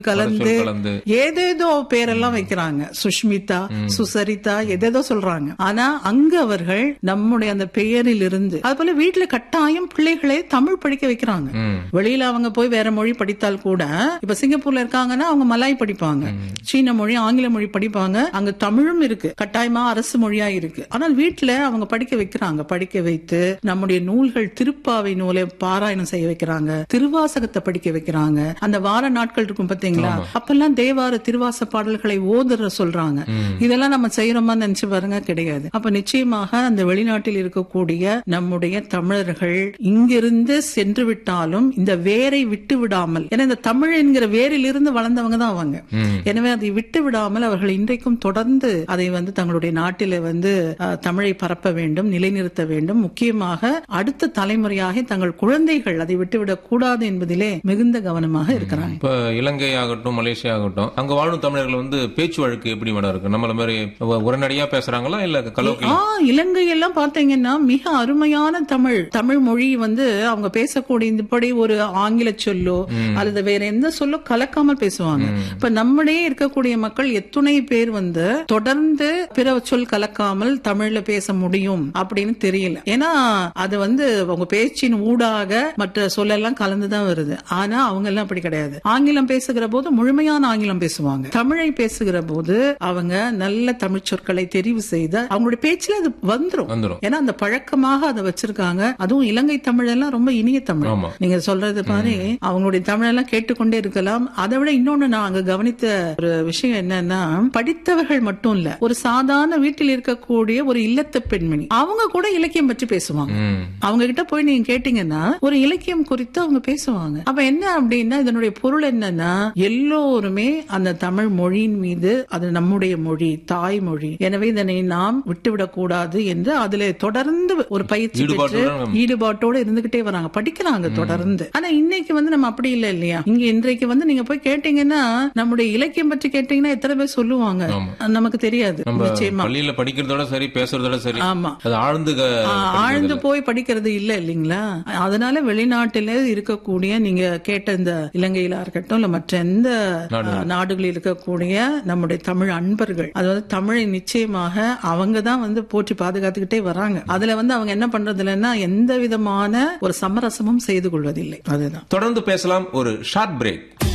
கலந்து சொல் கலந்து. ஏதேதோ பேரெல்லாம் வைக்கிறாங்க சுஷ்மிதா சுசரிதா எதேதோ சொல்றாங்க ஆனா அங்க அவர்கள் நம்முடைய அந்த பெயரில் இருந்து அது போல வீட்டுல கட்டாயம் பிள்ளைகளை தமிழ் படிக்க வைக்கிறாங்க ம். வெளியில அவங்க போய் வேற மொழி படித்தால் கூட இப்ப சிங்கப்பூர்ல இருக்காங்கன்னா அவங்க மலாய் படிப்பாங்க சீன மொழி ஆங்கில மொழி படிப்பாங்க அங்க தமிழும் இருக்கு கட்டாயமா அரசு மொழியா இருக்கு ஆனால் வீட்டுல அவங்க படிக்க வைக்கிறாங்க படிக்க வைத்து நம்முடைய நூல்கள் திருப்பாவை நூலை பாராயணம் செய்ய வைக்கிறாங்க திருவாசகத்தை படிக்க வைக்கிறாங்க அந்த வார நாட்கள் இருக்கும் பாத்தீங்களா அப்பெல்லாம் தேவார திருவாச பாடல்களை ஓதுற சொல்றாங்க இதெல்லாம் நம்ம செய்யறோமா நினைச்சு பாருங்க கிடையாது அப்ப நிச்சயமாக அந்த வெளிநாட்டில் இருக்கக்கூடிய நம்முடைய தமிழர்கள் இங்கிருந்து சென்று விட்டாலும் இந்த வேரை விட்டு விடாமல் ஏன்னா இந்த தமிழ் என்கிற வேரில் இருந்து வளர்ந்தவங்க தான் அவங்க ம். எனவே அதை விட்டு விடாமல் அவர்கள் இன்றைக்கும் தொடர்ந்து அதை வந்து தங்களுடைய நாட்டில வந்து அஹ், தமிழை பரப்ப வேண்டும் நிலைநிறுத்த வேண்டும் முக்கியமாக அடுத்த தலைமுறையாக தங்கள் குழந்தைகள் அதை விட்டுவிடக் கூடாது என்பதிலே மிகுந்த கவனமாக இருக்கிறாங்க இப்ப இலங்கை ஆகட்டும் மலேசியா ஆகட்டும் அங்க வாழும் தமிழர்கள் வந்து பேச்சு வழக்கு எப்படி மேடம் இருக்கு நம்மள மாதிரி உ- உடனடியா பேசுறாங்களா இல்ல கலோக்கி ஆ இலங்கை எல்லாம் பாத்தீங்கன்னா மிக அருமையான தமிழ் தமிழ் மொழி வந்து அவங்க பேசக்கூடிய இப்படி ஒரு ஆங்கில சொல்லோ அல்லது வேற எந்த சொல்லோ கலக்காமல் பேசுவாங்க இப்ப நம்மளே இருக்கக்கூடிய மக்கள் எத்துணை பேர் வந்து தொடர்ந்து பிற சொல் கலக்காமல் தமிழ்ல பேச முடியும் அப்படின்னு தெரியல ஏன்னா அது வந்து அவங்க பேச்சின் ஊடாக மற்ற சொல்லெல்லாம் கலந்துதான் வருது ஆனா அவங்க எல்லாம் அப்படி கிடையாது ஆங்கிலம் பேசுகிற போது முழுமையான ஆங்கிலம் பேசுவாங்க தமிழை பேசுகிற போது அவங்க நல்ல தமிழ் சொற்களை தெரிவு செய்து அவங்களுடைய பேச்சுல அது வந்துரும் வந்துரும் ஏன்னா அந்த பழக்கமாக அதை வச்சிருக்காங்க அதுவும் இலங்கை தமிழ் எல்லாம் ரொம்ப இனிய தமிழ் ஆமா. நீங்க சொல்றது பாரு அவங்களுடைய தமிழெல்லாம் கேட்டுக்கொண்டே இருக்கலாம் அதை விட இன்னொன்னு நான் அங்க கவனித்த ஒரு விஷயம் என்னன்னா படித்தவர்கள் மட்டும் இல்ல ஒரு சாதாரண வீட்டில் இருக்கக்கூடிய ஒரு இல்லத்து பெண்மணி அவங்க கூட இலக்கியம் பற்றி பேசுவாங்க ம். அவங்க கிட்ட போய் நீங்க கேட்டீங்கன்னா ஒரு இலக்கியம் குறித்து அவங்க பேசுவாங்க அப்ப என்ன அப்படின்னா இதனுடைய பொருள் என்னன்னா எல்லோருமே அந்த தமிழ் மொழியின் மீது அது நம்முடைய மொழி தாய்மொழி எனவே இதனை நாம் விட்டுவிடக் கூடாது என்று அதுல தொடர்ந்து ஒரு பயிற்சி பெற்று ஈடுபாட்டுடன் ஈடுபாட்டோட இருந்துகிட்டே வராங்க படிக்கிறாங்க தொடர்ந்து ஆனா இன்னைக்கு வந்து நம்ம அப்படி இல்ல இல்லையா இங்க இன்றைக்கு வந்து நீங்க போய் கேட்டீங்கன்னா நம்முடைய இலக்கியம் பற்றி கேட்டீங்கன்னா எத்தனை பேர் சொல்லுவாங்க ஆமா. நமக்கு தெரியாது நம்ம நிச்சயமா பள்ளியில படிக்கிறதோட சரி பேசுறதோட சரி ஆமா அது ஆழ்ந்து க- ஆ, ஆழ்ந்து போய் படிக்கிறது இல்ல இல்லைங்களா அதனால வெளிநாட்டில இருக்கக்கூடிய நீங்க கேட்ட இந்த இலங்கையில இருக்கட்டும் இல்ல மற்ற எந்த ஆ, நாடுகளில் இருக்கக்கூடிய நம்முடைய தமிழ் அன்பர்கள் அதாவது தமிழை நிச்சயமாக அவங்க தான் வந்து போற்றி பாதுகாத்துக்கிட்டே வராங்க அதுல வந்து அவங்க என்ன பண்றது இல்லைன்னா எந்த விதமான ஒரு சமரசமும் செய்து கொள்வதில்லை அதுதான் தொடர்ந்து பேசலாம் ஒரு ஷார்ட் பிரேக்